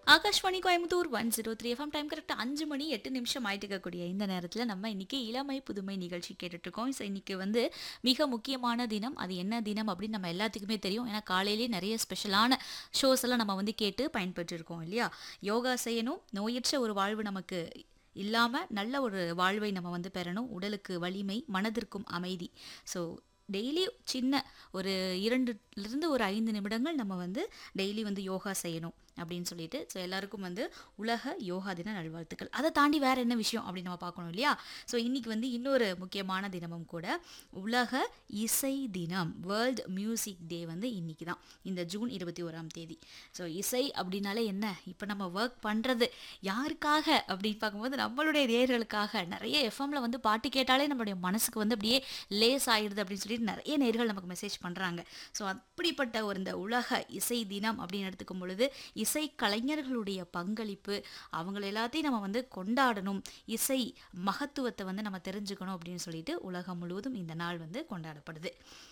Akashvani Coimbatore one zero three FM time கரெக்டாக அஞ்சு மணி எட்டு நிமிஷம் ஆயிட்டு இருக்கக்கூடிய இந்த நேரத்தில் நம்ம இன்னைக்கு இளமை புதுமை நிகழ்ச்சி கேட்டுட்டு இருக்கோம் ஸோ இன்னைக்கு வந்து மிக முக்கியமான தினம் அது என்ன தினம் அப்படின்னு நம்ம எல்லாத்துக்குமே தெரியும் ஏன்னா காலையிலேயே நிறைய ஸ்பெஷலான ஷோஸ் எல்லாம் நம்ம வந்து கேட்டு பயன்பெற்றிருக்கோம் இல்லையா யோகா செய்யணும் நோயற்ற ஒரு வாழ்வு நமக்கு இல்லாமல் நல்ல ஒரு வாழ்வை நம்ம வந்து பெறணும் உடலுக்கு வலிமை மனதிற்கும் அமைதி ஸோ டெய்லி சின்ன ஒரு இரண்டுலேருந்து ஒரு ஐந்து நிமிடங்கள் நம்ம வந்து டெய்லி வந்து யோகா செய்யணும் அப்படின்னு சொல்லிட்டு ஸோ எல்லாருக்கும் வந்து உலக யோகா தின நல்வாழ்த்துக்கள் அதை தாண்டி வேற என்ன விஷயம் அப்படின்னு நம்ம பார்க்கணும் இல்லையா ஸோ இன்னைக்கு வந்து இன்னொரு முக்கியமான தினமும் கூட உலக இசை தினம் வேர்ல்ட் மியூசிக் டே வந்து இன்னைக்கு தான் இந்த ஜூன் இருபத்தி ஓராம் தேதி ஸோ இசை அப்படின்னாலே என்ன இப்போ நம்ம ஒர்க் பண்ணுறது யாருக்காக அப்படின்னு பார்க்கும்போது நம்மளுடைய நேர்களுக்காக நிறைய எஃப்எம்ல வந்து பாட்டு கேட்டாலே நம்மளுடைய மனசுக்கு வந்து அப்படியே லேஸ் ஆயிடுது அப்படின்னு சொல்லிட்டு நிறைய நேர்கள் நமக்கு மெசேஜ் பண்ணுறாங்க ஸோ அப்படிப்பட்ட ஒரு இந்த உலக இசை தினம் அப்படின்னு எடுத்துக்கும் பொழுது இசை கலைஞர்களுடைய பங்களிப்பு அவங்கள எல்லாத்தையும் நம்ம வந்து கொண்டாடணும் இசை மகத்துவத்தை வந்து நம்ம தெரிஞ்சுக்கணும் அப்படின்னு சொல்லிட்டு உலகம் முழுவதும் இந்த நாள் வந்து கொண்டாடப்படுது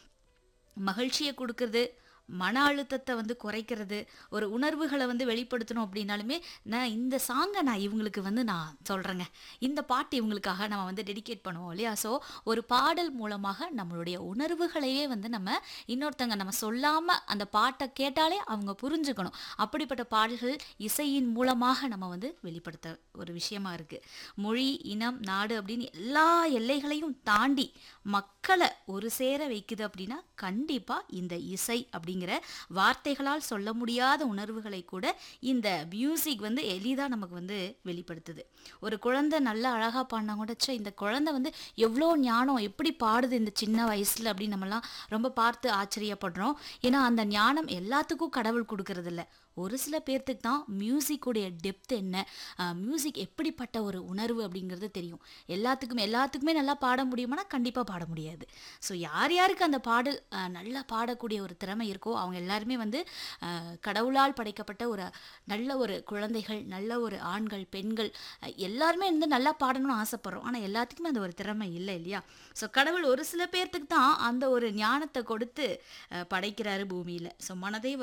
மகிழ்ச்சியை கொடுக்கறது மன அழுத்தத்தை வந்து குறைக்கிறது ஒரு உணர்வுகளை வந்து வெளிப்படுத்தணும் அப்படின்னாலுமே நான் இந்த சாங்கை நான் இவங்களுக்கு வந்து நான் சொல்கிறேங்க இந்த பாட்டு இவங்களுக்காக நம்ம வந்து டெடிகேட் பண்ணுவோம் இல்லையா ஸோ ஒரு பாடல் மூலமாக நம்மளுடைய உணர்வுகளையே வந்து நம்ம இன்னொருத்தங்க நம்ம சொல்லாமல் அந்த பாட்டை கேட்டாலே அவங்க புரிஞ்சுக்கணும் அப்படிப்பட்ட பாடல்கள் இசையின் மூலமாக நம்ம வந்து வெளிப்படுத்த ஒரு விஷயமா இருக்குது மொழி இனம் நாடு அப்படின்னு எல்லா எல்லைகளையும் தாண்டி மக்களை ஒரு சேர வைக்குது அப்படின்னா கண்டிப்பாக இந்த இசை அப்படிங்கிற வார்த்தைகளால் சொல்ல முடியாத உணர்வுகளை கூட இந்த மியூசிக் வந்து எளிதாக நமக்கு வந்து வெளிப்படுத்துது ஒரு குழந்தை நல்லா அழகாக பாடினா கூட ச்சே இந்த குழந்தை வந்து எவ்வளோ ஞானம் எப்படி பாடுது இந்த சின்ன வயசில் அப்படின்னு நம்மலாம் ரொம்ப பார்த்து ஆச்சரியப்படுறோம் ஏன்னா அந்த ஞானம் எல்லாத்துக்கும் கடவுள் கொடுக்கறது இல்ல ஒரு சில பேர்த்துக்கு தான் மியூசிக்குடைய டெப்த் என்ன மியூசிக் எப்படிப்பட்ட ஒரு உணர்வு அப்படிங்கிறது தெரியும் எல்லாத்துக்குமே எல்லாத்துக்குமே நல்லா பாட முடியுமானா கண்டிப்பாக பாட முடியாது ஸோ யார் யாருக்கு அந்த பாடல் அஹ், நல்லா பாடக்கூடிய ஒரு திறமை இருக்கோ அவங்க எல்லாருமே வந்து அஹ், கடவுளால் படைக்கப்பட்ட ஒரு நல்ல ஒரு குழந்தைகள் நல்ல ஒரு ஆண்கள் பெண்கள் அஹ், எல்லாருமே வந்து நல்லா பாடணும்னு ஆசைப்படுறோம் ஆனால் எல்லாத்துக்குமே அந்த ஒரு திறமை இல்லை இல்லையா ஸோ கடவுள் ஒரு சில பேர்த்துக்கு தான் அந்த ஒரு ஞானத்தை கொடுத்து அஹ், படைக்கிறாரு பூமியில் ஸோ மனதை